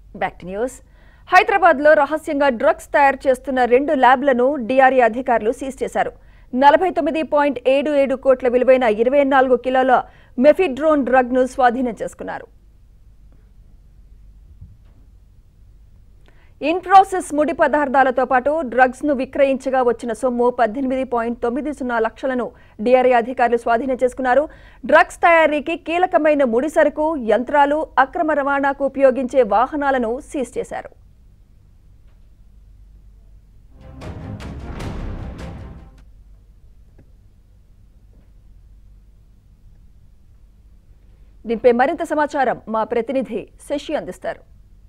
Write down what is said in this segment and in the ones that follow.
back to news Hyderabad లో రహస్యంగా drugs తయారు చేస్తున్న రెండు ల్యాబ్లను డిఆర్ఏ అధికారులు సీజ్ చేశారు నలభై తొమ్మిది పాయింట్ ఏడు ఏడు కోట్ల విలువైన ఇరవై నాలుగు కిలోల మెఫిడ్రోన్ డ్రగ్ ను స్వాధీనం చేసుకున్నారు ఇన్ ప్రాసెస్ ముడి పదార్థాలతో పాటు డ్రగ్స్ ను విక్రయించగా వచ్చిన సొమ్ము పద్దెనిమిది పాయింట్ తొమ్మిది సున్నా లక్షలను డిఆర్ఏ అధికారులు స్వాధీనం చేసుకున్నారు డ్రగ్స్ తయారీకి కీలకమైన ముడి సరుకు యంత్రాలు అక్రమ రవాణాకు ఉపయోగించే వాహనాలను సీజ్ చేశారు దీనిపై మరింత సమాచారం మా ప్రతినిధి శశి అందిస్తారు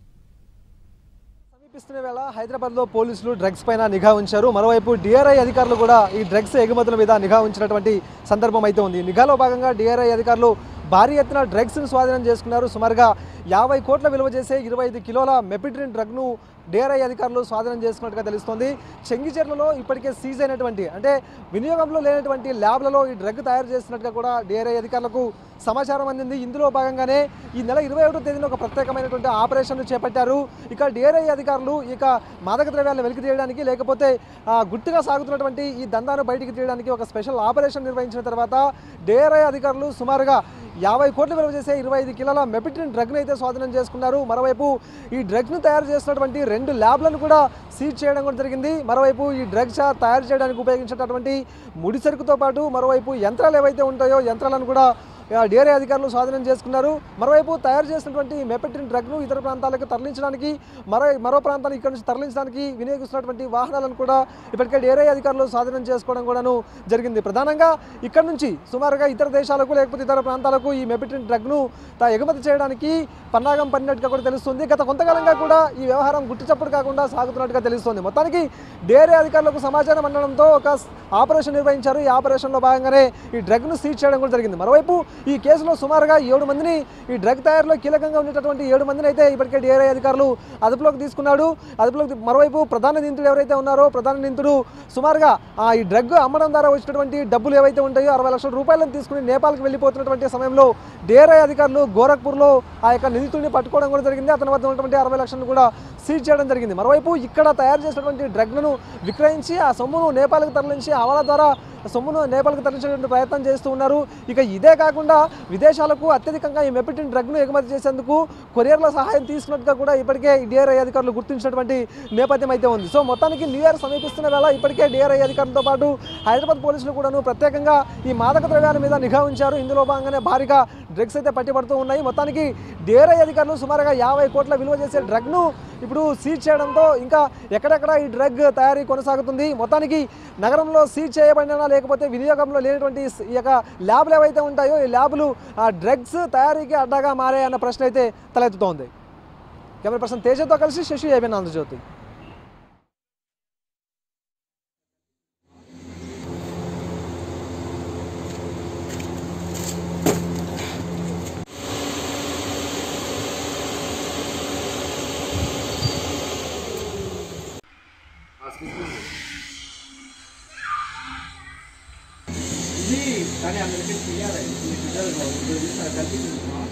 సమీపిస్తున్న వేళ హైదరాబాద్ లో పోలీసులు డ్రగ్స్ పైన నిఘా ఉంచారు మరోవైపు డిఆర్ఐ అధికారులు కూడా ఈ డ్రగ్స్ ఎగుమతుల మీద నిఘా ఉంచినటువంటి సందర్భం అయితే ఉంది నిఘాలో భాగంగా డిఆర్ఐ అధికారులు భారీ ఎత్తున డ్రగ్స్ను స్వాధీనం చేసుకున్నారు సుమారుగా యాభై కోట్ల విలువ చేసే ఇరవై ఐదు కిలోల మెపిడ్రిన్ డ్రగ్ను డిఆర్ఐ అధికారులు స్వాధీనం చేసుకున్నట్టుగా తెలుస్తోంది చెంగిచెర్లలో ఇప్పటికే సీజ్ అయినటువంటి అంటే వినియోగంలో లేనటువంటి ల్యాబ్లలో ఈ డ్రగ్ తయారు చేస్తున్నట్టుగా కూడా డిఆర్ఐ అధికారులకు సమాచారం అందింది ఇందులో భాగంగానే ఈ నెల ఇరవై ఒకటో తేదీన ఒక ప్రత్యేకమైనటువంటి ఆపరేషన్ చేపట్టారు ఇక డిఆర్ఐ అధికారులు ఇక మాదక ద్రవ్యాలను వెలికి తీయడానికి లేకపోతే ఆ, గుట్టుగా సాగుతున్నటువంటి ఈ దందాను బయటికి తీయడానికి ఒక స్పెషల్ ఆపరేషన్ నిర్వహించిన తర్వాత డిఆర్ఐ అధికారులు సుమారుగా యాభై కోట్లు విలువ చేసే ఇరవై ఐదు కిలోల మెపిట్రిన్ డ్రగ్ను అయితే స్వాధీనం చేసుకున్నారు మరోవైపు ఈ డ్రగ్ను తయారు చేస్తున్నటువంటి రెండు ల్యాబ్లను కూడా సీజ్ చేయడం కూడా జరిగింది మరోవైపు ఈ డ్రగ్స్ తయారు చేయడానికి ఉపయోగించేటటువంటి ముడి సరుకుతో పాటు మరోవైపు యంత్రాలు ఏవైతే ఉంటాయో యంత్రాలను కూడా డిఆర్ఏ అధికారులు స్వాధీనం చేసుకున్నారు మరోవైపు తయారు చేసినటువంటి మెపెట్రిన్ డ్రగ్ను ఇతర ప్రాంతాలకు తరలించడానికి మరో మరో ప్రాంతానికి ఇక్కడ నుంచి తరలించడానికి వినియోగిస్తున్నటువంటి వాహనాలను కూడా ఇప్పటికే డిఆర్ఐ అధికారులు స్వాధీనం చేసుకోవడం కూడాను జరిగింది ప్రధానంగా ఇక్కడ నుంచి సుమారుగా ఇతర దేశాలకు లేకపోతే ఇతర ప్రాంతాలకు ఈ మెపెట్రిన్ డ్రగ్ను తా ఎగుమతి చేయడానికి పన్నాగం పడినట్టుగా కూడా తెలుస్తుంది గత కొంతకాలంగా కూడా ఈ వ్యవహారం గుట్టుచప్పుడు కాకుండా సాగుతున్నట్టుగా తెలుస్తుంది మొత్తానికి డిఆర్ఏ అధికారులకు సమాచారం అందడంతో ఒక ఆపరేషన్ నిర్వహించారు ఈ ఆపరేషన్లో భాగంగానే ఈ డ్రగ్ను సీజ్ చేయడం కూడా జరిగింది మరోవైపు ఈ కేసులో సుమారుగా ఏడు మందిని ఈ డ్రగ్ తయారీలో కీలకంగా ఉండేటటువంటి ఏడు మందిని అయితే ఇప్పటికే డిఆర్ఐ అధికారులు అదుపులోకి తీసుకున్నాడు అదుపులోకి తీ- మరోవైపు ప్రధాన నిందితుడు ఎవరైతే ఉన్నారో ప్రధాన నిందితుడు సుమారుగా ఆ, ఈ డ్రగ్ అమ్మడం ద్వారా వచ్చినటువంటి డబ్బులు ఏవైతే ఉంటాయో అరవై లక్షల రూపాయలను తీసుకుని నేపాల్కి వెళ్ళిపోతున్నటువంటి సమయంలో డిఆర్ఐ అధికారులు గోరఖ్పూర్లో ఆ యొక్క నిందితుడిని పట్టుకోవడం కూడా జరిగింది అతని వద్ద ఉన్నటువంటి అరవై లక్షలను కూడా సీజ్ చేయడం జరిగింది మరోవైపు ఇక్కడ తయారు చేసినటువంటి డ్రగ్లను విక్రయించి ఆ సొమ్మును నేపాల్కి తరలించి హవాలా ద్వారా సొమ్మును నేపాల్కి తరలించేటువంటి ప్రయత్నం చేస్తూ ఉన్నారు ఇక ఇదే కాకుండా విదేశాలకు అత్యధికంగా ఈ మెపిటిన్ డ్రగ్ను ఎగుమతి చేసేందుకు కొరియర్ల సహాయం తీసుకున్నట్టుగా కూడా ఇప్పటికే డిఆర్ఐ అధికారులు గుర్తించినటువంటి నేపథ్యం అయితే ఉంది సో మొత్తానికి న్యూ ఇయర్ సమీపిస్తున్న వేళ ఇప్పటికే డిఆర్ఐ అధికారులతో పాటు హైదరాబాద్ పోలీసులు కూడాను ప్రత్యేకంగా ఈ మాదక ద్రవ్యాల మీద నిఘా ఉంచారు ఇందులో భాగంగానే భారీగా డ్రగ్స్ అయితే పట్టిపడుతూ ఉన్నాయి మొత్తానికి డిఆర్ఐ అధికారులు సుమారుగా యాభై కోట్ల విలువ చేసే డ్రగ్ను ఇప్పుడు సీజ్ చేయడంతో ఇంకా ఎక్కడెక్కడ ఈ డ్రగ్ తయారీ కొనసాగుతుంది మొత్తానికి నగరంలో సీజ్ చేయబడినా లేకపోతే వినియోగంలో లేనటువంటి ఈ యొక్క ల్యాబ్లు ఏవైతే ఉంటాయో ఈ ల్యాబ్లు ఆ డ్రగ్స్ తయారీకి అడ్డాగా మారాయన్న ప్రశ్న అయితే తలెత్తుతోంది కెమెరా పర్సన్ తేజతో కలిసి శశి ఏబిన్ ఆంధ్రజ్యోతి ఇది కానీ అందరికీ తెలియాలి ఈ బిడ్డలు కల్పించుకున్నాం